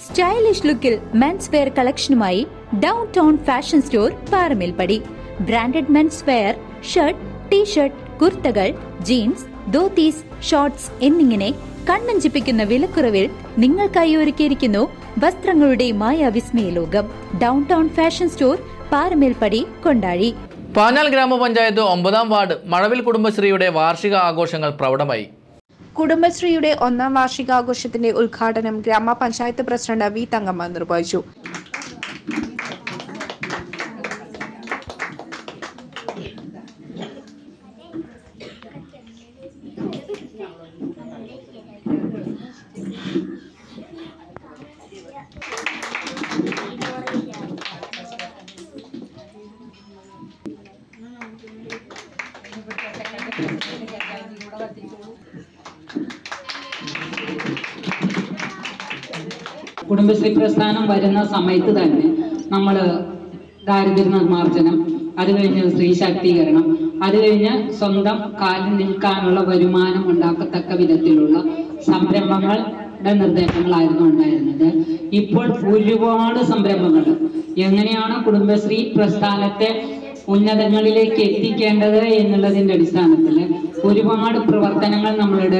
Stylish ലുക്കിൽ men's wear കളക്ഷനുമായി down town fashion store Paramelpadi branded men's wear shirt T shirt കുർത്തകൾ jeans dhotis shorts എന്നിങ്ങനെ കണ്ണഞ്ചിപ്പിക്കുന്ന വിലക്കുറവിൽ നിങ്ങൾക്കായി ഒരുക്കിയിരിക്കുന്നു വസ്ത്രങ്ങളുടെ മായാവിസ്മയ ലോകം down town fashion store Paramelpadi Kondazhy Panjal ഗ്രാമപഞ്ചായത്ത് ഒമ്പതാം വാർഡ് മഴവിൽ കുടുംബശ്രീയുടെ വാർഷിക ആഘോഷങ്ങൾ പ്രൗഢമായി കുടുംബശ്രീയുടെ ഒന്നാം വാർഷികാഘോഷത്തിന്റെ ഉദ്ഘാടനം ഗ്രാമപഞ്ചായത്ത് പ്രസിഡന്റ് വി തങ്കമ്മ നിർവഹിച്ചു കുടുംബശ്രീ പ്രസ്ഥാനം വരുന്ന സമയത്ത് തന്നെ നമ്മൾ ദാരിദ്ര്യ നിർമ്മാർജ്ജനം അത് കഴിഞ്ഞ് സ്ത്രീ ശാക്തീകരണം അത് കഴിഞ്ഞ് സ്വന്തം കാലിൽ നിൽക്കാനുള്ള വരുമാനം ഉണ്ടാക്കത്തക്ക വിധത്തിലുള്ള സംരംഭങ്ങളുടെ നിർദ്ദേശങ്ങളായിരുന്നു ഉണ്ടായിരുന്നത് ഇപ്പോൾ ഒരുപാട് സംരംഭങ്ങൾ എങ്ങനെയാണ് കുടുംബശ്രീ പ്രസ്ഥാനത്തെ ഉന്നതങ്ങളിലേക്ക് എത്തിക്കേണ്ടത് എന്നുള്ളതിന്റെ അടിസ്ഥാനത്തിൽ ഒരുപാട് പ്രവർത്തനങ്ങൾ നമ്മളുടെ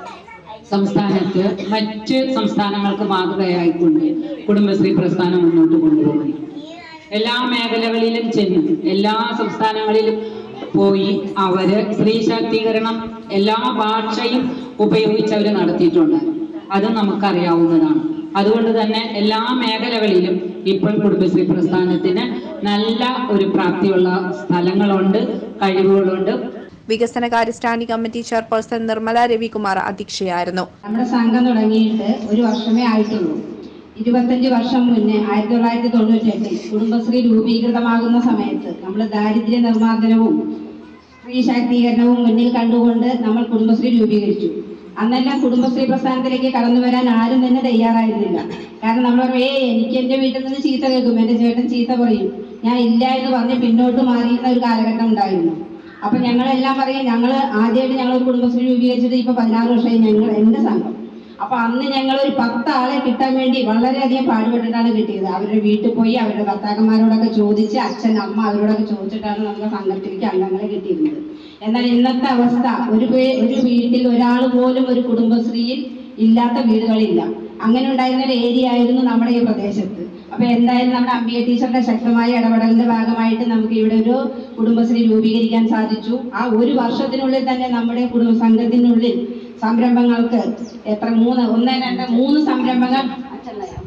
സംസ്ഥാനത്ത് മറ്റ് സംസ്ഥാനങ്ങൾക്ക് മാതൃകയായിക്കൊണ്ട് കുടുംബശ്രീ പ്രസ്ഥാനം മുന്നോട്ട് കൊണ്ടുപോകുന്നു എല്ലാ മേഖലകളിലും ചെന്ന് എല്ലാ സംസ്ഥാനങ്ങളിലും പോയി അവര് സ്ത്രീ ശാക്തീകരണം എല്ലാ ഭാഷയും ഉപയോഗിച്ച് അവർ നടത്തിയിട്ടുണ്ട് അത് നമുക്കറിയാവുന്നതാണ് അതുകൊണ്ട് തന്നെ എല്ലാ മേഖലകളിലും ഇപ്പോൾ കുടുംബശ്രീ പ്രസ്ഥാനത്തിന് നല്ല ഒരു പ്രാപ്തിയുള്ള സ്ഥലങ്ങളുണ്ട് കഴിവുകളുണ്ട് വികസനകാര്യ standing committee chairperson Nirmala Ravikumar അധ്യക്ഷയായിരുന്നു നമ്മുടെ സംഘം തുടങ്ങിയിട്ട് ഒരു വർഷമേ ആയിട്ടുള്ളൂ ഇരുപത്തഞ്ച് വർഷം മുന്നേ ആയിരത്തി തൊള്ളായിരത്തി തൊണ്ണൂറ്റെട്ടിൽ കുടുംബശ്രീ രൂപീകൃതമാകുന്ന സമയത്ത് നമ്മൾ ദാരിദ്ര്യ നിർമ്മാർജ്ജനവും സ്ത്രീ ശാക്തീകരണവും മുന്നിൽ കണ്ടുകൊണ്ട് നമ്മൾ കുടുംബശ്രീ രൂപീകരിച്ചു അന്നെല്ലാം കുടുംബശ്രീ പ്രസ്ഥാനത്തിലേക്ക് കടന്നു വരാൻ ആരും തന്നെ തയ്യാറായിരുന്നില്ല കാരണം നമ്മൾ പറയും ഏ എനിക്ക് എൻ്റെ വീട്ടിൽ നിന്ന് ചീത്ത കേൾക്കും എൻ്റെ ചേട്ടൻ ചീത്ത പറയും ഞാൻ ഇല്ല എന്ന് പറഞ്ഞ് പിന്നോട്ട് മാറിയിരുന്ന ഒരു കാലഘട്ടം ഉണ്ടായിരുന്നു അപ്പൊ ഞങ്ങളെല്ലാം പറയും ഞങ്ങൾ ആദ്യമായിട്ട് ഞങ്ങൾ ഒരു കുടുംബശ്രീ രൂപീകരിച്ചിട്ട് ഇപ്പൊ പതിനാറ് വർഷമായി ഞങ്ങൾ എൻ്റെ സംഘം അപ്പൊ അന്ന് ഞങ്ങൾ ഒരു പത്ത് ആളെ കിട്ടാൻ വേണ്ടി വളരെയധികം പാടുപെട്ടിട്ടാണ് കിട്ടിയത് അവരുടെ വീട്ടിൽ പോയി അവരുടെ ഭർത്താക്കന്മാരോടൊക്കെ ചോദിച്ച് അച്ഛൻ അമ്മ അവരോടൊക്കെ ചോദിച്ചിട്ടാണ് നമുക്ക് സംഘത്തിലേക്ക് അംഗങ്ങളെ കിട്ടിയിരുന്നത് എന്നാൽ ഇന്നത്തെ അവസ്ഥ ഒരു പേ- ഒരു വീട്ടിൽ ഒരാൾ പോലും ഒരു കുടുംബശ്രീയിൽ ഇല്ലാത്ത വീടുകളില്ല അങ്ങനെ ഉണ്ടായിരുന്ന ഒരു ഏരിയ ആയിരുന്നു നമ്മുടെ ഈ പ്രദേശത്ത് അപ്പൊ എന്തായാലും നമ്മുടെ അമ്പിയ ടീച്ചറുടെ ശക്തമായ ഇടപെടലിന്റെ ഭാഗമായിട്ട് നമുക്ക് ഇവിടെ ഒരു കുടുംബശ്രീ രൂപീകരിക്കാൻ സാധിച്ചു ആ ഒരു വർഷത്തിനുള്ളിൽ തന്നെ നമ്മുടെ കുടുംബ സംഘത്തിനുള്ളിൽ സംരംഭങ്ങൾക്ക് എത്ര മൂന്ന് ഒന്ന് രണ്ട് മൂന്ന് സംരംഭങ്ങൾ അച്ഛനറിയാം.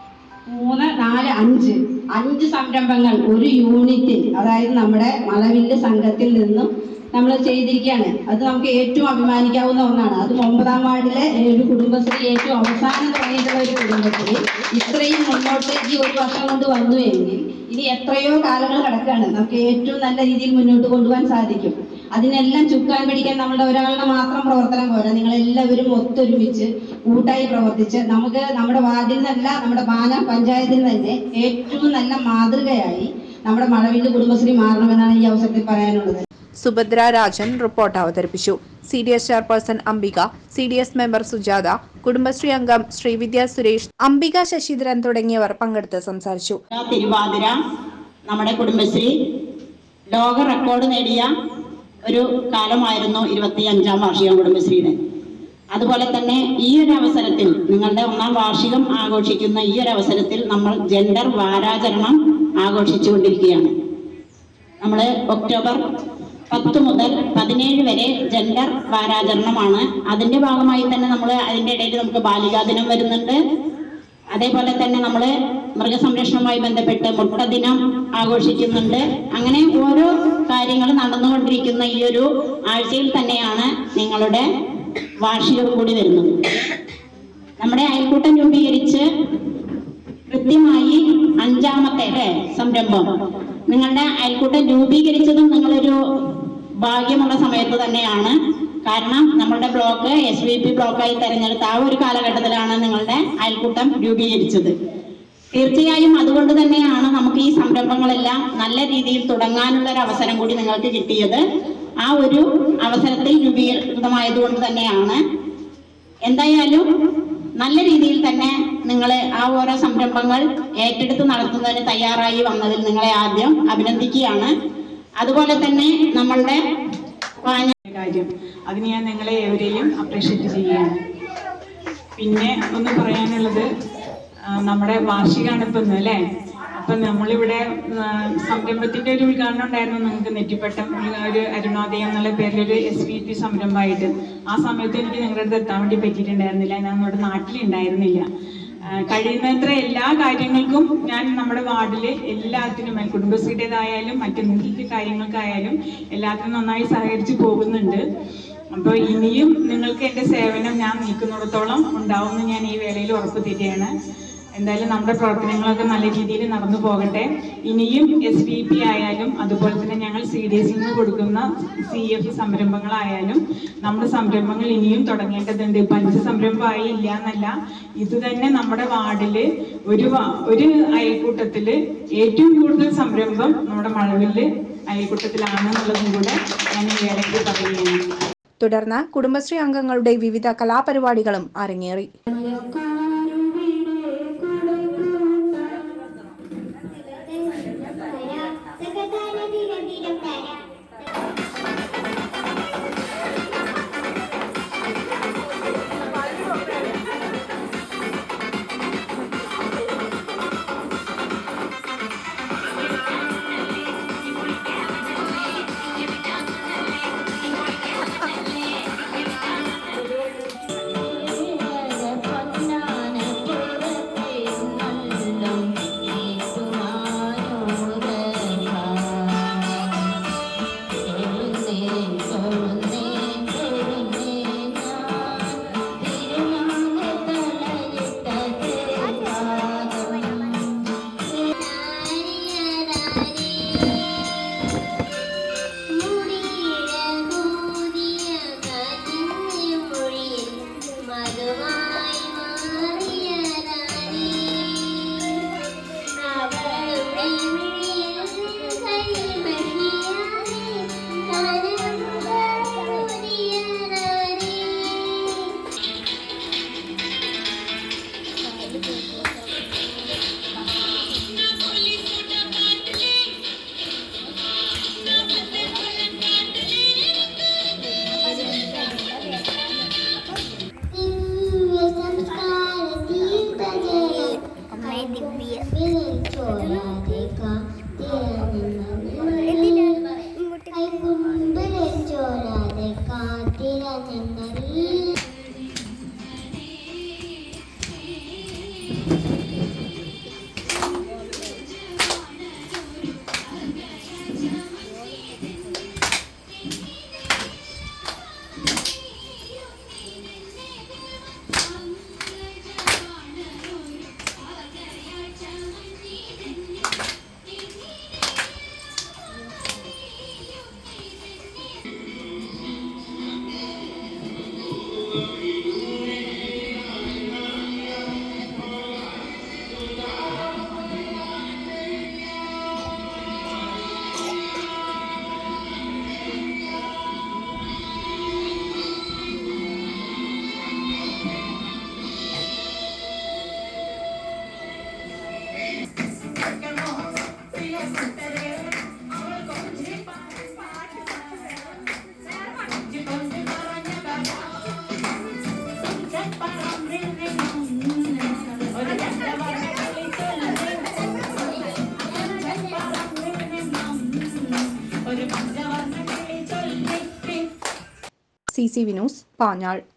മൂന്ന് നാല് അഞ്ച് അഞ്ച് സംരംഭങ്ങൾ ഒരു യൂണിറ്റിൽ അതായത് നമ്മുടെ മലവില്ല് സംഘത്തിൽ നിന്നും നമ്മൾ ചെയ്തിരിക്കുകയാണ് അത് നമുക്ക് ഏറ്റവും അഭിമാനിക്കാവുന്ന ഒന്നാണ് അത് ഒമ്പതാം വാർഡിലെ ഒരു കുടുംബശ്രീ ഏറ്റവും അവസാനം തുടങ്ങിയിട്ടുള്ള ഒരു കുടുംബശ്രീ ഇത്രയും മുന്നോട്ട് ഈ ഒരു വർഷം കൊണ്ട് വന്നു എങ്കിൽ ഇനി എത്രയോ കാലങ്ങൾ കിടക്കുകയാണ് നമുക്ക് ഏറ്റവും നല്ല രീതിയിൽ മുന്നോട്ട് കൊണ്ടുപോകാൻ സാധിക്കും അതിനെല്ലാം ചുക്കാൻ പിടിക്കാൻ നമ്മുടെ ഒരാളുടെ മാത്രം പ്രവർത്തനം പോരാ നിങ്ങൾ എല്ലാവരും ഒത്തൊരുമിച്ച് കൂട്ടായി പ്രവർത്തിച്ച് നമുക്ക് നമ്മുടെ വാർഡിൽ നിന്നല്ല നമ്മുടെ പാന പഞ്ചായത്തിൽ തന്നെ ഏറ്റവും നല്ല മാതൃകയായി നമ്മുടെ മഴവില്ല് കുടുംബശ്രീ മാറണമെന്നാണ് ഈ അവസരത്തിൽ പറയാനുള്ളത് സുഭദ്ര രാജൻ റിപ്പോർട്ട് അവതരിപ്പിച്ചു C D S chairperson Ambika C D S member Sujatha Kudumbashree അംഗം ശ്രീവിദ്യ സുരേഷ് അംബിക ശശിധരൻ തുടങ്ങിയവർ പങ്കെടുത്ത് സംസാരിച്ചു തിരുവാതിര നമ്മുടെ കുടുംബശ്രീ ലോക റെക്കോർഡ് നേടിയ ഒരു കാലമായിരുന്നു ഇരുപത്തി അഞ്ചാം വാർഷികം കുടുംബശ്രീയുടെ അതുപോലെ തന്നെ ഈ ഒരു അവസരത്തിൽ നിങ്ങളുടെ ഒന്നാം വാർഷികം ആഘോഷിക്കുന്ന ഈ ഒരു അവസരത്തിൽ നമ്മൾ ജെൻഡർ വാരാചരണം ആഘോഷിച്ചുകൊണ്ടിരിക്കുകയാണ് നമ്മൾ ഒക്ടോബർ പത്ത് മുതൽ പതിനേഴ് വരെ ജെൻഡർ വാരാചരണമാണ് അതിന്റെ ഭാഗമായി തന്നെ നമ്മൾ അതിന്റെ ഇടയിൽ നമുക്ക് ബാലികാ ദിനം വരുന്നുണ്ട് അതേപോലെ തന്നെ നമ്മൾ മൃഗസംരക്ഷണവുമായി ബന്ധപ്പെട്ട് മുട്ട ദിനം ആഘോഷിക്കുന്നുണ്ട് അങ്ങനെ ഓരോ കാര്യങ്ങൾ നടന്നുകൊണ്ടിരിക്കുന്ന ഈ ഒരു ആഴ്ചയിൽ തന്നെയാണ് നിങ്ങളുടെ വാർഷികം കൂടി വരുന്നത് നമ്മുടെ അയൽക്കൂട്ടം രൂപീകരിച്ച് കൃത്യമായി അഞ്ചാമത്തെ അല്ലേ സംരംഭം നിങ്ങളുടെ അയൽക്കൂട്ടം രൂപീകരിച്ചതും നിങ്ങളൊരു ഭാഗ്യമുള്ള സമയത്ത് തന്നെയാണ് കാരണം നമ്മളുടെ ബ്ലോക്ക് എസ് വി പി ബ്ലോക്കായി തെരഞ്ഞെടുത്ത ആ ഒരു കാലഘട്ടത്തിലാണ് നിങ്ങളുടെ അയൽക്കൂട്ടം രൂപീകരിച്ചത് തീർച്ചയായും അതുകൊണ്ട് തന്നെയാണ് നമുക്ക് ഈ സംരംഭങ്ങളെല്ലാം നല്ല രീതിയിൽ തുടങ്ങാനുള്ള ഒരു അവസരം കൂടി നിങ്ങൾക്ക് കിട്ടിയത് ആ ഒരു അവസരത്തിൽ രൂപീകൃതമായതുകൊണ്ട് തന്നെയാണ് എന്തായാലും നല്ല രീതിയിൽ തന്നെ നിങ്ങളെ ആ ഓരോ സംരംഭങ്ങൾ ഏറ്റെടുത്ത് നടത്തുന്നതിന് തയ്യാറായി വന്നതിൽ നിങ്ങളെ ആദ്യം അഭിനന്ദിക്കുകയാണ് അതുപോലെ തന്നെ നമ്മളുടെ പാഞ്ഞ കാര്യം അതിന് ഞാൻ നിങ്ങളെ ഏവരെയും അപ്രീഷിയേറ്റ് ചെയ്യുകയാണ് പിന്നെ ഒന്ന് പറയാനുള്ളത് ആ, നമ്മുടെ വാർഷികമാണ് ഇപ്പം ഇന്ന് അല്ലേ അപ്പം നമ്മളിവിടെ ആ, സംരംഭത്തിന്റെ ഒരു ഉദ്ഘാടനം ഉണ്ടായിരുന്നു നിങ്ങൾക്ക് നെറ്റിപ്പട്ടം ഒരു- ഒരു അരുണോദയം എന്നുള്ള പേരിലൊരു എസ് വി പി സംരംഭമായിട്ട് ആ സമയത്ത് എനിക്ക് നിങ്ങളുടെ അടുത്ത് എത്താൻ വേണ്ടി പറ്റിയിട്ടുണ്ടായിരുന്നില്ല ഞാൻ നമ്മുടെ നാട്ടിലുണ്ടായിരുന്നില്ല ആ, കഴിയുന്നത്ര എല്ലാ കാര്യങ്ങൾക്കും ഞാൻ നമ്മുടെ വാർഡില് എല്ലാത്തിനും കുടുംബശ്രീയുടേതായാലും മറ്റെന്തൊക്കെ കാര്യങ്ങൾക്കായാലും എല്ലാത്തിനും നന്നായി സഹകരിച്ച് പോകുന്നുണ്ട് അപ്പോൾ ഇനിയും നിങ്ങൾക്ക് എൻ്റെ സേവനം ഞാൻ നീക്കുന്നിടത്തോളം ഉണ്ടാവുമെന്ന് ഞാൻ ഈ വേളയിൽ ഉറപ്പ് തരികയാണ് എന്തായാലും നമ്മുടെ പ്രവർത്തനങ്ങളൊക്കെ നല്ല രീതിയിൽ നടന്നു പോകട്ടെ ഇനിയും എസ് ബി പി ആയാലും അതുപോലെ തന്നെ ഞങ്ങൾ സി ഡി എസിൽ നിന്ന് കൊടുക്കുന്ന സി എഫ് സംരംഭങ്ങളായാലും നമ്മുടെ സംരംഭങ്ങൾ ഇനിയും തുടങ്ങേണ്ടതുണ്ട് പഞ്ച സംരംഭമായി ഇല്ല എന്നല്ല ഇത് തന്നെ നമ്മുടെ വാർഡില് ഒരു വാ- ഒരു അയൽക്കൂട്ടത്തില് ഏറ്റവും കൂടുതൽ സംരംഭം നമ്മുടെ മഴവില് അയൽക്കൂട്ടത്തിലാണെന്നുള്ളതും കൂടെ ഞാൻ ഈ വേളയ്ക്ക് പറയുകയാണ് തുടർന്ന് കുടുംബശ്രീ അംഗങ്ങളുടെ വിവിധ കലാപരിപാടികളും അരങ്ങേറി മധുവായി മാറിയ രാണി അവളുടെ മിഴിയിൽ കൈമഷിയായി കനമുകളിയ രാണി ദിവ്യ സംസ്കാര ദീപജയം അമ്മേ ദിവ്യ ചോരാതെ കൈകുമ്പലെ ചോരാതെ കാത്തിരഞ്ഞങ്ങളിൽ സി സി വിനൂസ് പാഞ്ഞാൾ